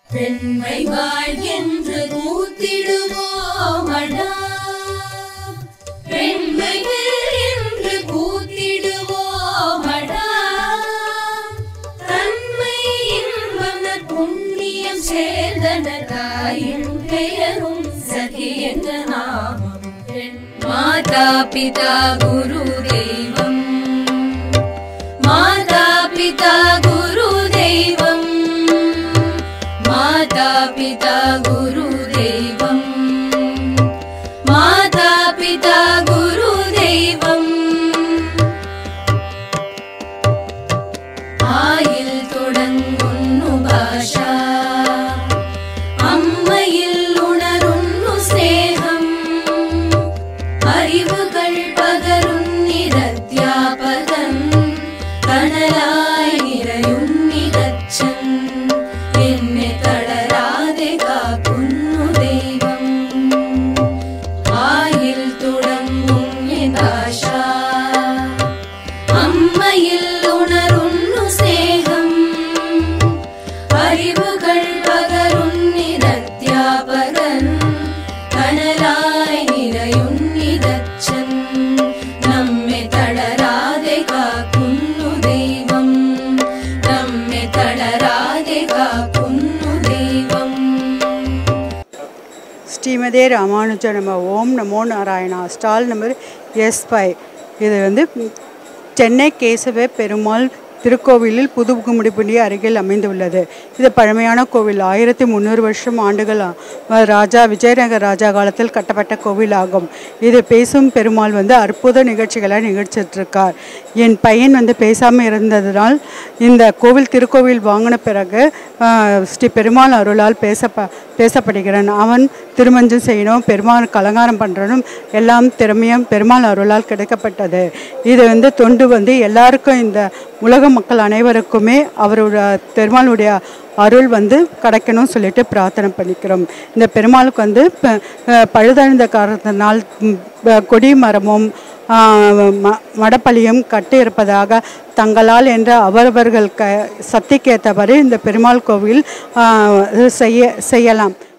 பெண்மை வாழ்கின்ற கூத்திடுவோமடா பெண்மைகள் என்று கூத்திடுவோமடா தன்மை இன்பனர் புண்ணியம் சேர்ந்தனர் தாயின் பெயரும் சகி என்ற நாமம் பெண் மாதா பிதா குரு தெய்வம் மாதா பிதா குரு தெய்வம் மாதா பிதா குரு தெய்வம் மாதா பிதா குரு தெய்வம் ஆயில் தொடங்குന്നു ഭാഷ അമ്മയിൽ ഉണരുന്നു സ്നേഹം അറിവുകൾ പകരുന്നിരധ്യാപകൻ കണലായി നിറയുന്നിതച്ഛൻ എന്നെ തളരാതെ കാക്കുന്നു ദൈവം ആയിൽ തുടങ്ങും യഥാശ അമ്മയിൽ ഉണരുന്നു സ്നേഹം അറിവുകൾ പകരുന്നിരധ്യാപകൻ കനലായി നിറയുന്നിതച്ഛൻ നമ്മെ തളരാതെ കാക്കുന്നു ദൈവം നമ്മെ തളരാതെ കാക്കുന്നു ദൈവം ஸ்ரீமதே ராமானுஜ நம ஓம் நமோ Narayana stall number S five இது வந்து சென்னை கேசவ பெருமாள் திருக்கோவிலில் புதுமுடிப்புண்டி அருகில் அமைந்துள்ளது இது பழமையான கோவில் ஆயிரத்தி முந்நூறு வருஷம் ஆண்டுகள் ஆ- ராஜா விஜயநகர ராஜா காலத்தில் கட்டப்பட்ட கோவில் ஆகும் இது பேசும் பெருமாள் வந்து அற்புத நிகழ்ச்சிகளை நிகழ்ச்சிட்ருக்கார் என் பையன் வந்து பேசாமல் இருந்ததினால் இந்த கோவில் திருக்கோவில் வாங்கின பிறகு ஆ, ஸ்ரீ பெருமாள் அருளால் பேசப்ப பேசப்படுகிறான் அவன் திருமஞ்சம் செய்யணும் பெருமாள் அலங்காரம் பண்ணுறனும் எல்லாம் திறமையும் பெருமாள் அருளால் கிடைக்கப்பட்டது இது வந்து தொண்டு வந்து எல்லாருக்கும் இந்த உலக மக்கள் அனைவருக்குமே அவரோட பெருமாளுடைய அருள் வந்து கிடைக்கணும்னு சொல்லிட்டு பிரார்த்தனை பண்ணிக்கிறோம் இந்த பெருமாளுக்கு வந்து ப- அஹ் பழுதடைந்த காரணத்தினால் ம், ப- கொடி மரமும் ஆஹ், ம- மடப்பள்ளியும் கட்டி இருப்பதாக தங்களால் என்ற அவரவர்கள் க சக்திக்கேற்றபடி இந்த பெருமாள் கோவில் ஆஹ், செய்ய செய்யலாம்